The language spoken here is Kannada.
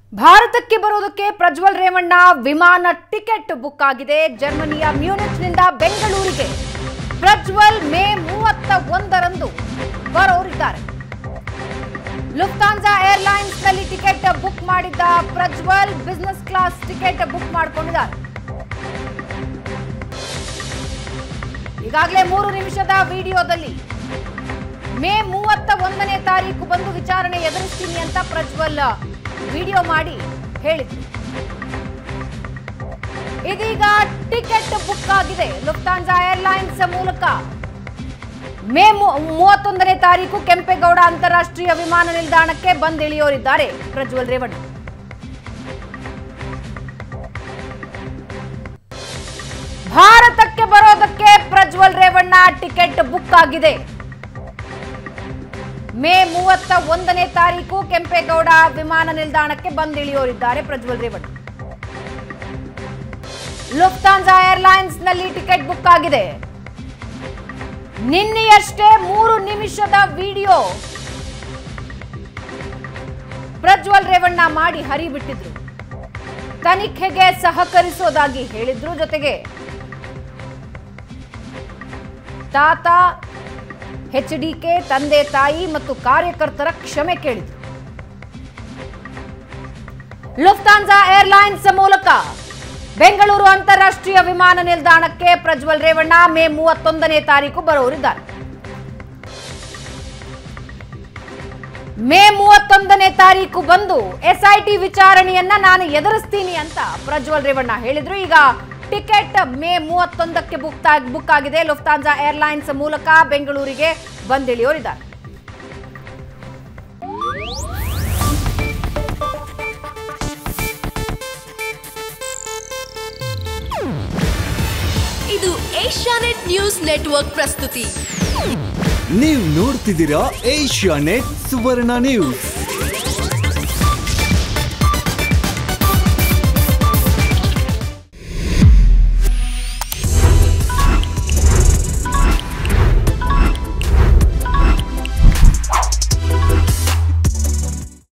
ಭಾರತಕ್ಕೆ ಬರೋದಕ್ಕೆ ಪ್ರಜ್ವಲ್ ರೇವಣ್ಣ ವಿಮಾನ ಟಿಕೆಟ್ ಬುಕ್ ಆಗಿದೆ ಜರ್ಮನಿಯ ಮ್ಯೂನಿಚ್ನಿಂದ ಬೆಂಗಳೂರಿಗೆ ಪ್ರಜ್ವಲ್ ಮೇ ಮೂವತ್ತ ಒಂದರಂದು ಬರೋರಿದ್ದಾರೆ ಲುಫ್ತಾನ್ಸಾ ಏರ್ಲೈನ್ಸ್ ನಲ್ಲಿ ಟಿಕೆಟ್ ಬುಕ್ ಮಾಡಿದ್ದ Prajwal business class ticket book ಮಾಡಿಕೊಂಡಿದ್ದಾರೆ ಈಗಾಗಲೇ ಮೂರು ನಿಮಿಷದ ವಿಡಿಯೋದಲ್ಲಿ ಮೇ ಮೂವತ್ತ ಒಂದನೇ ತಾರೀಕು ಬಂದು ವಿಚಾರಣೆ ಎದುರಿಸ್ತೀನಿ ಅಂತ ಪ್ರಜ್ವಲ್ ವಿಡಿಯೋ ಮಾಡಿ ಹೇಳಿದ್ರು ಇದೀಗ ಟಿಕೆಟ್ ಬುಕ್ ಆಗಿದೆ ಲುಫ್ತಾನ್ಸಾ ಏರ್ಲೈನ್ಸ್ ಮೂಲಕ ಮೇ ಮೂ- ಮೂವತ್ತೊಂದನೇ ತಾರೀಕು ಕೆಂಪೇಗೌಡ ಅಂತಾರಾಷ್ಟ್ರೀಯ ವಿಮಾನ ನಿಲ್ದಾಣಕ್ಕೆ ಬಂದಿಳಿಯೋರಿದ್ದಾರೆ ಪ್ರಜ್ವಲ್ ರೇವಣ್ಣ ಭಾರತಕ್ಕೆ ಬರೋದಕ್ಕೆ ಪ್ರಜ್ವಲ್ ರೇವಣ್ಣ ಟಿಕೆಟ್ ಬುಕ್ ಆಗಿದೆ ಮೇ ಮೂವತ್ತ ಒಂದನೇ ತಾರೀಕು ಕೆಂಪೇಗೌಡ ವಿಮಾನ ನಿಲ್ದಾಣಕ್ಕೆ ಬಂದಿಳಿಯೋರಿದ್ದಾರೆ ಪ್ರಜ್ವಲ್ ರೇವಣ್ಣ ಲುಫ್ತಾನ್ಸಾ ಏರ್ಲೈನ್ಸ್ ನಲ್ಲಿ ಟಿಕೆಟ್ ಬುಕ್ ಆಗಿದೆ ನಿನ್ನೆಯಷ್ಟೇ ಮೂರು ನಿಮಿಷದ ವಿಡಿಯೋ ಪ್ರಜ್ವಲ್ ರೇವಣ್ಣ ಮಾಡಿ ಹರಿಬಿಟ್ಟಿದ್ರು ತನಿಖೆಗೆ ಸಹಕರಿಸೋದಾಗಿ ಹೇಳಿದ್ರು ಜೊತೆಗೆ ತಾತ ಎಚ್ಡಿಕೆ ತಂದೆ ತಾಯಿ ಮತ್ತು ಕಾರ್ಯಕರ್ತರ ಕ್ಷಮೆ ಕೇಳಿದ್ರು ಲುಫ್ತಾನ್ಸಾ ಏರ್ಲೈನ್ಸ್ ಮೂಲಕ ಬೆಂಗಳೂರು ಅಂತಾರಾಷ್ಟ್ರೀಯ ವಿಮಾನ ನಿಲ್ದಾಣಕ್ಕೆ ಪ್ರಜ್ವಲ್ ರೇವಣ್ಣ ಮೇ ಮೂವತ್ತೊಂದನೇ ತಾರೀಕು ಬರೋರಿದ್ದಾರೆ ಮೇ ಮೂವತ್ತೊಂದನೇ ತಾರೀಕು ಬಂದು ಎಸ್ಐಟಿ ವಿಚಾರಣೆಯನ್ನ ನಾನು ಎದುರಿಸ್ತೀನಿ ಅಂತ ಪ್ರಜ್ವಲ್ ರೇವಣ್ಣ ಹೇಳಿದ್ರು ಈಗ ಟಿಕೆಟ್ ಮೇ ಮೂವತ್ತೊಂದಕ್ಕೆ ಬುಕ್ ಬುಕ್ ಆಗಿದೆ ಲುಫ್ತಾನ್ಸಾ ಏರ್ಲೈನ್ಸ್ ಮೂಲಕ ಬೆಂಗಳೂರಿಗೆ ಬಂದಿಳಿಯೋರಿದ್ದಾರೆ ಇದು ಏಷ್ಯಾನೆಟ್ ನ್ಯೂಸ್ ನೆಟ್ವರ್ಕ್ ಪ್ರಸ್ತುತಿ ನೀವು ನೋಡ್ತಿದ್ದೀರಾ ಏಷ್ಯಾ ನೆಟ್ ಸುವರ್ಣ ನ್ಯೂಸ್